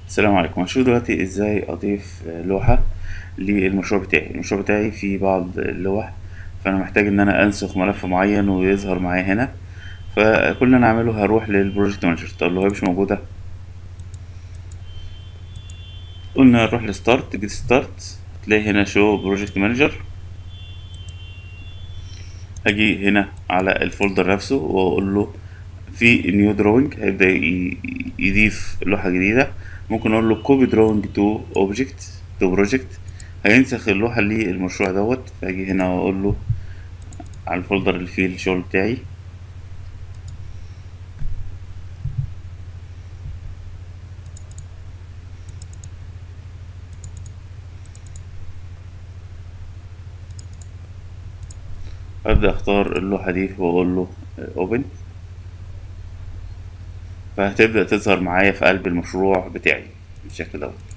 السلام عليكم هنشوف دلوقتي ازاي اضيف لوحة للمشروع بتاعي المشروع بتاعي فيه بعض اللوح فانا محتاج ان انا انسخ ملف معين ويظهر معايا هنا فكل اللي انا اعمله هروح للبروجكت مانجر طب لو هي مش موجودة قلنا نروح لستارت جيت ستارت هتلاقي هنا شو بروجكت مانجر هاجي هنا على الفولدر نفسه واقول له في نيو دروينج هيبدأ ي- يضيف لوحة جديدة ممكن اقول له كوبي دروينج تو اوبجكت تو بروجكت هينسخ اللوحة للمشروع دوت فاجي هنا واقول له على الفولدر اللي فيه الشغل بتاعي ابدأ اختار اللوحة دي واقول له اوبن فهتبدأ تظهر معايا في قلب المشروع بتاعي بالشكل دوت